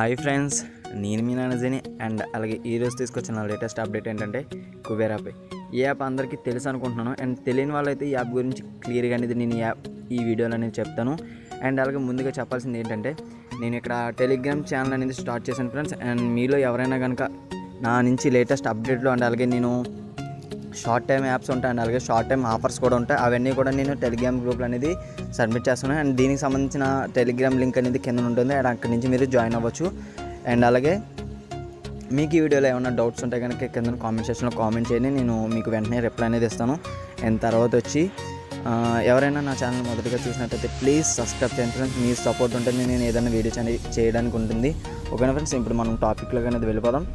hi friends నేను మీ నాన్నజీని and అలాగే ఈరోజు తీసుకొచ్చిన లేటెస్ట్ అప్డేట్ ఏంటంటే కుబేర్ యాప్ ఈ యాప్ అందరికీ తెలుసు అనుకుంటున్నాను అండ్ తెలియని వాళ్ళైతే ఈ యాప్ గురించి క్లియర్గా అనేది నేను ఈ యాప్ ఈ వీడియోలో అనేది చెప్తాను అండ్ అలాగే ముందుగా చెప్పాల్సింది ఏంటంటే నేను ఇక్కడ టెలిగ్రామ్ ఛానల్ అనేది స్టార్ట్ చేశాను ఫ్రెండ్స్ అండ్ మీలో ఎవరైనా కనుక నా నుంచి లేటెస్ట్ అప్డేట్లు అండ్ అలాగే నేను షార్ట్ టైం యాప్స్ ఉంటాయి అండ్ అలాగే షార్ట్ టైం ఆఫర్స్ కూడా ఉంటాయి అవన్నీ కూడా నేను టెలిగ్రామ్ గ్రూప్లో అనేది సబ్మిట్ చేస్తున్నాను అండ్ దీనికి సంబంధించిన టెలిగ్రామ్ లింక్ అనేది కింద ఉంటుంది అండ్ అక్కడి నుంచి మీరు జాయిన్ అవ్వచ్చు అండ్ అలాగే మీకు ఈ వీడియోలో ఏమైనా డౌట్స్ ఉంటే కనుక కింద కామెంట్ సెక్షన్లో కామెంట్ చేయండి నేను మీకు వెంటనే రిప్లై అనేది ఇస్తాను అండ్ తర్వాత వచ్చి ఆ, ఎవరైనా నా ఛానల్ మొదటిగా చూసినట్టయితే ప్లీజ్ సబ్స్క్రైబ్ చేయండి ఫ్రెండ్స్ మీ సపోర్ట్ ఉంటే నేను ఏదైనా వీడియోస్ అనేది చేయడానికి ఉంటుంది ఓకేనా ఫ్రెండ్స్ ఇప్పుడు మనం టాపిక్లోకి అనేది వెళ్ళిపోదాం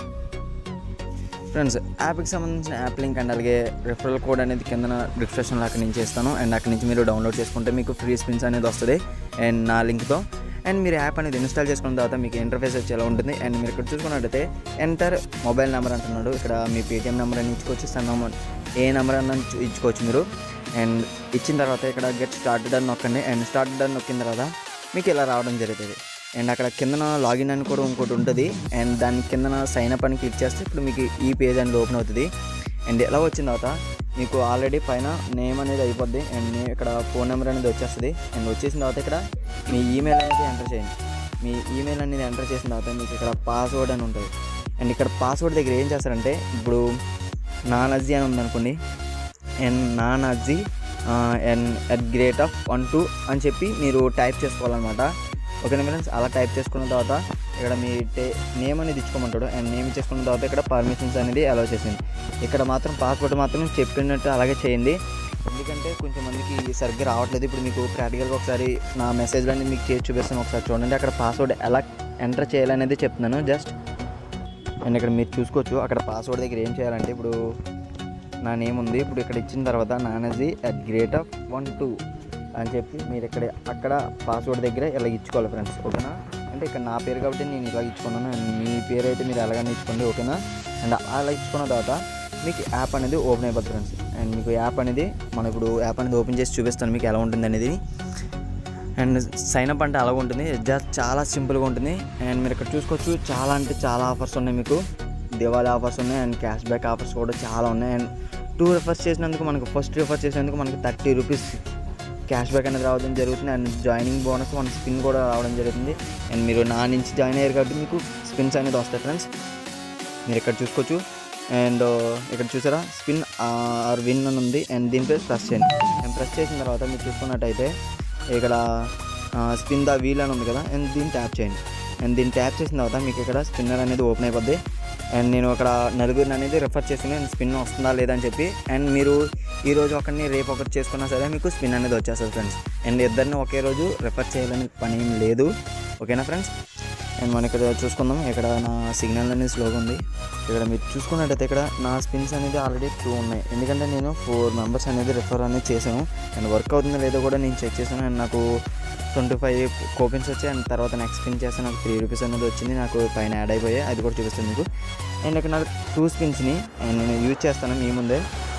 ఫ్రెండ్స్ యాప్కి సంబంధించిన యాప్ లింక్ అండ్ అలాగే రిఫరల్ కోడ్ అనేది కింద డిస్క్రిప్షన్లో అక్కడి నుంచి ఇస్తాను అండ్ అక్కడి నుంచి మీరు డౌన్లోడ్ చేసుకుంటే మీకు ఫ్రీ స్పిన్స్ అనేది వస్తుంది అండ్ నా లింక్తో అండ్ మీరు యాప్ అనేది ఇన్స్టాల్ చేసుకున్న తర్వాత మీకు ఇంటర్ఫేస్ వచ్చి ఎలా ఉంటుంది అండ్ మీరు ఇక్కడ చూసుకున్నట్టయితే ఎంటర్ మొబైల్ నెంబర్ అంటున్నాడు ఇక్కడ మీ పేటిఎం నెంబర్ అని ఇచ్చుకోవచ్చు సన్ నెంబర్ ఏ నెంబర్ అన్న ఇచ్చు- ఇచ్చుకోవచ్చు మీరు అండ్ ఇచ్చిన తర్వాత ఇక్కడ గెట్ స్టార్టెడ్ అని నొక్కండి అండ్ స్టార్టెడ్ అని నొక్కిన తర్వాత మీకు ఇలా రావడం జరుగుతుంది అండ్ అక్కడ కిందన లాగిన్ అని కూడా ఇంకోటి ఉంటుంది అండ్ దాని కిందన సైన్ అప్ అని క్లిక్ చేస్తే ఇప్పుడు మీకు ఈ పేజ్ అనేది ఓపెన్ అవుతుంది అండ్ ఎలా వచ్చిన తర్వాత మీకు ఆల్రెడీ పైన నేమ్ అనేది అయిపోద్ది అండ్ నే- ఇక్కడ ఫోన్ నెంబర్ అనేది వచ్చేస్తుంది అండ్ వచ్చేసిన తర్వాత ఇక్కడ మీ ఈమెయిల్ అనేది ఎంటర్ చేయండి మీ ఈమెయిల్ అనేది ఎంటర్ చేసిన తర్వాత మీకు ఇక్కడ పాస్వర్డ్ అని ఉంటుంది అండ్ ఇక్కడ పాస్వర్డ్ దగ్గర ఏం చేస్తారంటే ఇప్పుడు నానజీ అని ఉందనుకోండి అండ్ నానజీ and at rate of one two అని చెప్పి మీరు టైప్ చేసుకోవాలన్నమాట ఓకేనా ఫ్రెండ్స్ అలా టైప్ చేసుకున్న తర్వాత ఇక్కడ మీ టే నేమ్ అనేది ఇచ్చుకోమంటాడు అండ్ నేమ్ ఇచ్చేసుకున్న తర్వాత ఇక్కడ పర్మిషన్స్ అనేది అలౌ చేసింది ఇక్కడ మాత్రం పాస్వర్డ్ మాత్రం చెప్పినట్టు అలాగే చేయండి ఎందుకంటే కొంచెం మందికి సరిగ్గా రావట్లేదు ఇప్పుడు మీకు ప్రాక్టికల్గా ఒకసారి నా మెసేజ్లో అనేది మీకు చేసి చూపిస్తాను ఒకసారి చూడండి అక్కడ పాస్వర్డ్ ఎలా ఎంటర్ చేయాలనేది చెప్తున్నాను జస్ట్ అండ్ ఇక్కడ మీరు చూసుకోవచ్చు అక్కడ పాస్వర్డ్ దగ్గర ఏం చేయాలంటే ఇప్పుడు నా నేమ్ ఉంది ఇప్పుడు ఇక్కడ ఇచ్చిన తర్వాత నానజీ at rate of one two అని చెప్పి మీరు ఇక్కడ అక్కడ పాస్వర్డ్ దగ్గర ఇలా ఇచ్చుకోవాలి ఫ్రెండ్స్ ఓకేనా అంటే ఇక్కడ నా పేరు కాబట్టి నేను ఇలా ఇచ్చుకున్నాను అండ్ మీ పేరు అయితే మీరు ఎలాగైనా ఇచ్చుకోండి ఓకేనా అండ్ అలా ఇచ్చుకున్న తర్వాత మీకు యాప్ అనేది ఓపెన్ అయిపోతుంది ఫ్రెండ్స్ అండ్ మీకు యాప్ అనేది మనం ఇప్పుడు యాప్ అనేది ఓపెన్ చేసి చూపిస్తాను మీకు ఎలా ఉంటుంది అనేది అండ్ సైన్ అప్ అంటే అలాగ ఉంటుంది జస్ట్ చాలా సింపుల్గా ఉంటుంది అండ్ మీరు ఇక్కడ చూసుకోవచ్చు చాలా అంటే చాలా ఆఫర్స్ ఉన్నాయి మీకు దివాళీ ఆఫర్స్ ఉన్నాయి అండ్ క్యాష్ బ్యాక్ ఆఫర్స్ కూడా చాలా ఉన్నాయి అండ్ టూ రిఫర్స్ చేసినందుకు మనకు ఫస్ట్ రిఫర్ చేసినందుకు మనకి థర్టీ రూపీస్ క్యాష్ బ్యాక్ అనేది రావడం జరుగుతుంది అండ్ జాయినింగ్ బోనస్ మన స్పిన్ కూడా రావడం జరుగుతుంది అండ్ మీరు నా నుంచి జాయిన్ అయ్యారు కాబట్టి మీకు స్పిన్స్ అనేది వస్తాయి ఫ్రెండ్స్ మీరు ఇక్కడ చూసుకోవచ్చు అండ్ ఇక్కడ చూసారా స్పిన్ ఆర్ విన్ అని ఉంది అండ్ దీనిపై ప్రెస్ చేయండి అండ్ ప్రెస్ చేసిన తర్వాత మీరు చూసుకున్నట్టయితే ఇక్కడ స్పిన్ ద వీల్ అని ఉంది కదా అండ్ దీన్ని ట్యాప్ చేయండి అండ్ దీన్ని ట్యాప్ చేసిన తర్వాత మీకు ఇక్కడ స్పిన్నర్ అనేది ఓపెన్ అయిపోద్ది అండ్ నేను అక్కడ నలుగురిని అనేది రిఫర్ చేసుకుని స్పిన్ వస్తుందా లేదా అని చెప్పి అండ్ మీరు ఈ రోజు ఒకరిని రేపు ఒకటి చేసుకున్నా సరే మీకు స్పిన్ అనేది వచ్చేస్తుంది ఫ్రెండ్స్ అండ్ ఇద్దరిని ఒకే రోజు రిఫర్ చేయాలని పని ఏం లేదు ఓకేనా ఫ్రెండ్స్ అండ్ మనం ఇక్కడ చూసుకుందాం ఇక్కడ నా సిగ్నల్ అనేది స్లోగా ఉంది ఇక్కడ మీరు చూసుకున్నట్టయితే ఇక్కడ నా స్పిన్స్ అనేది ఆల్రెడీ టూ ఉన్నాయి ఎందుకంటే నేను ఫోర్ మెంబర్స్ అనేది రిఫర్ అనేది చేశాను అండ్ వర్క్ అవుతుందో లేదో కూడా నేను చెక్ చేశాను అండ్ నాకు ట్వంటీ ఫైవ్ కోపిన్స్ వచ్చాయి అండ్ తర్వాత నెక్స్ట్ స్పిన్ చేస్తే నాకు త్రీ రూపీస్ అనేది వచ్చింది నాకు పైన యాడ్ అయిపోయాయి అది కూడా చూపిస్తాను మీకు అండ్ ఇక్కడ నాకు టూ స్పిన్స్ని అండ్ నేను యూజ్ చేస్తాను మీ ముందే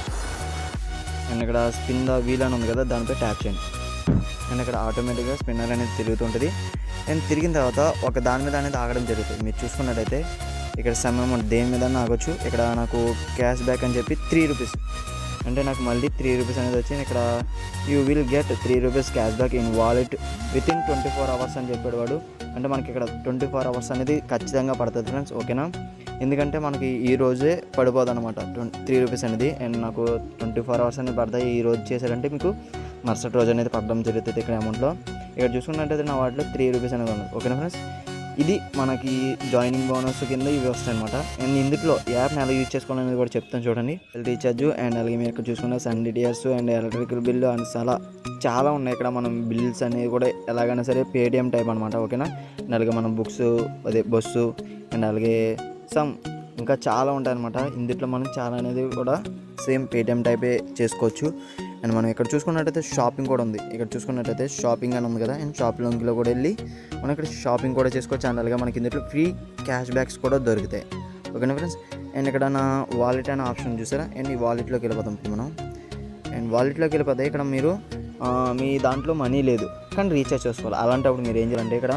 అండ్ ఇక్కడ స్పిన్ ద వీల్ అని ఉంది కదా దానిపై ట్యాప్ చేయండి అండ్ ఇక్కడ ఆటోమేటిక్గా స్పిన్నర్ అనేది తిరుగుతుంటుంది అండ్ తిరిగిన తర్వాత ఒక దాని మీద అనేది ఆగడం జరుగుతుంది మీరు చూసుకున్నట్టయితే ఇక్కడ సమయం దేని మీద ఆగొచ్చు ఇక్కడ నాకు క్యాష్ బ్యాక్ అని చెప్పి త్రీ రూపీస్ అంటే నాకు మళ్ళీ త్రీ రూపీస్ అనేది వచ్చింది ఇక్కడ you will get three rupees cash back in wallet within twenty four hours అని చెప్పాడు వాడు అంటే మనకి ఇక్కడ ట్వంటీ ఫోర్ అవర్స్ అనేది ఖచ్చితంగా పడుతుంది ఫ్రెండ్స్ ఓకేనా ఎందుకంటే మనకి ఈ రోజే పడిపోదు అనమాట త్రీ రూపీస్ అనేది అండ్ నాకు ట్వంటీ ఫోర్ అవర్స్ అనేది పడతాయి ఈ రోజు చేశారంటే మీకు మరుసటి రోజు అనేది పడడం జరుగుతుంది ఇక్కడ అమౌంట్లో ఇక్కడ చూసుకున్నట్టయితే నా వాటిలో త్రీ రూపీస్ అనేది ఉంది ఓకేనా ఫ్రెండ్స్ ఇది మనకి జాయినింగ్ బోనస్ కింద ఇవి వస్తాయి అనమాట అండ్ ఇందులో యాప్ని ఎలా యూజ్ చేసుకోవాలనేది కూడా చెప్తాను చూడండి రీఛార్జ్ అండ్ అలాగే మీరు ఇక్కడ చూసుకున్న Sun DTS and electrical bill and చాలా చాలా ఉన్నాయి ఇక్కడ మనం బిల్స్ అనేవి కూడా ఎలాగైనా సరే పేటిఎం టైప్ అనమాట ఓకేనా అండ్ అలాగే మనం బుక్స్ అదే బస్సు అండ్ అలాగే సమ్ ఇంకా చాలా ఉంటాయి అనమాట ఇందులో మనం చాలా అనేది కూడా సేమ్ పేటిఎం టైపే చేసుకోవచ్చు అండ్ మనం ఇక్కడ చూసుకున్నట్టయితే షాపింగ్ కూడా ఉంది ఇక్కడ చూసుకున్నట్టయితే షాపింగ్ అని ఉంది కదా అండ్ షాపింగ్లో కూడా వెళ్ళి మనం ఇక్కడ షాపింగ్ కూడా చేసుకోవచ్చు అండ్ అలాగే మనకి ఇందులో ఫ్రీ క్యాష్ బ్యాక్స్ కూడా దొరుకుతాయి ఓకేనా ఫ్రెండ్స్ అండ్ ఇక్కడ నా వాలెట్ అనే ఆప్షన్ చూసారా అండ్ ఈ వాలెట్లోకి వెళ్ళిపోతాం ఇప్పుడు మనం అండ్ వాలెట్లోకి వెళ్ళిపోతే ఇక్కడ మీరు ఆ, మీ దాంట్లో మనీ లేదు కానీ రీఛార్జ్ చేసుకోవాలి అలాంటప్పుడు మీరు ఏం చేయాలంటే ఇక్కడ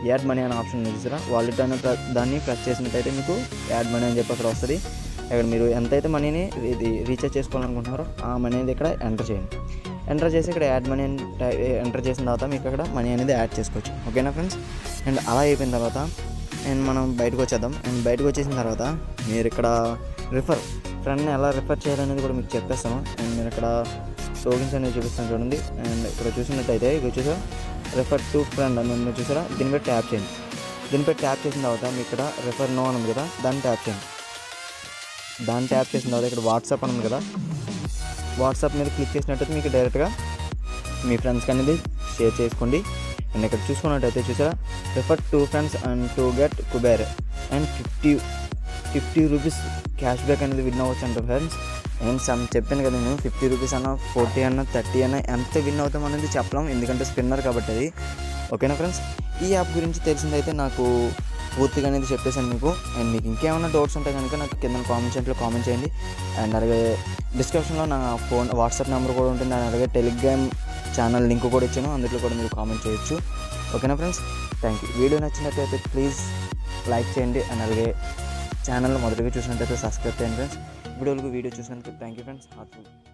యాడ్ మనీ అనే ఆప్షన్ ఉంది చూసారా వాలెట్ అనే ప్ర- దాన్ని ప్రెస్ చేసినట్టయితే మీకు యాడ్ మనీ అని చెప్పి అక్కడ వస్తుంది ఇక్కడ మీరు ఎంతైతే మనీని ఇది రీఛార్జ్ చేసుకోవాలనుకుంటున్నారో ఆ మనీ అనేది ఇక్కడ ఎంటర్ చేయండి ఎంటర్ చేసి ఇక్కడ యాడ్ మనీ అని టై- ఎంటర్ చేసిన తర్వాత మీకు అక్కడ మనీ అనేది యాడ్ చేసుకోవచ్చు ఓకేనా ఫ్రెండ్స్ అండ్ అలా అయిపోయిన తర్వాత అండ్ మనం బయటకు వచ్చేద్దాం అండ్ బయటకు వచ్చేసిన తర్వాత మీరు ఇక్కడ రిఫర్ ఫ్రెండ్ని ఎలా రిఫర్ చేయాలనేది కూడా మీకు చెప్పేస్తాను అండ్ నేను ఇక్కడ టోకెన్స్ అనేది చూపిస్తాను చూడండి అండ్ ఇక్కడ చూసినట్టయితే ఇక్కడ చూసా రిఫర్ టు ఫ్రెండ్ అని ఉంది చూసారా దీనిపై ట్యాప్ చేయండి దీనిపై ట్యాప్ చేసిన తర్వాత మీకు ఇక్కడ రిఫర్ నో అని ఉంది కదా దాన్ని ట్యాప్ చేయండి దాన్ని ట్యాప్ చేసిన తర్వాత ఇక్కడ వాట్సాప్ అని ఉంది కదా వాట్సాప్ మీద క్లిక్ చేసినట్టయితే మీకు డైరెక్ట్గా మీ ఫ్రెండ్స్కి అనేది షేర్ చేసుకోండి అండ్ ఇక్కడ చూసుకున్నట్టయితే చూసారా refer two friends and to get Kuber and fifty fifty rupees cash back అనేది విన్ అవ్వచ్చు అంట ఫ్రెండ్స్ అండ్ సమ్ చెప్పాను కదా నేను ఫిఫ్టీ రూపీస్ అన్న ఫోర్టీ అన్న థర్టీ అన్న ఎంత విన్ అవుతాం అనేది చెప్పలేం ఎందుకంటే స్పిన్నర్ కాబట్టి అది ఓకేనా ఫ్రెండ్స్ ఈ యాప్ గురించి తెలిసిందైతే నాకు పూర్తిగా అనేది చెప్పేశాను మీకు అండ్ మీకు ఇంకేమైనా డౌట్స్ ఉంటే కనుక నాకు కింద కామెంట్ సెంట్లో కామెంట్ చేయండి అండ్ అలాగే డిస్క్రిప్షన్లో నా ఫోన్ వాట్సాప్ నెంబర్ కూడా ఉంటుంది అండ్ అలాగే టెలిగ్రామ్ ఛానల్ లింక్ కూడా ఇచ్చాను అందులో కూడా మీరు కామెంట్ చేయొచ్చు ఓకేనా ఫ్రెండ్స్ థ్యాంక్ యూ వీడియో నచ్చినట్లయితే ప్లీజ్ లైక్ చేయండి అండ్ అలాగే ఛానల్ మొదటిగా చూసినట్లయితే సబ్స్క్రైబ్ చేయండి ఫ్రెండ్స్ వీడియోలకు వీడియో చూసినందుకు థ్యాంక్ యూ ఫ్రెండ్స్ హార్ట్ఫుల్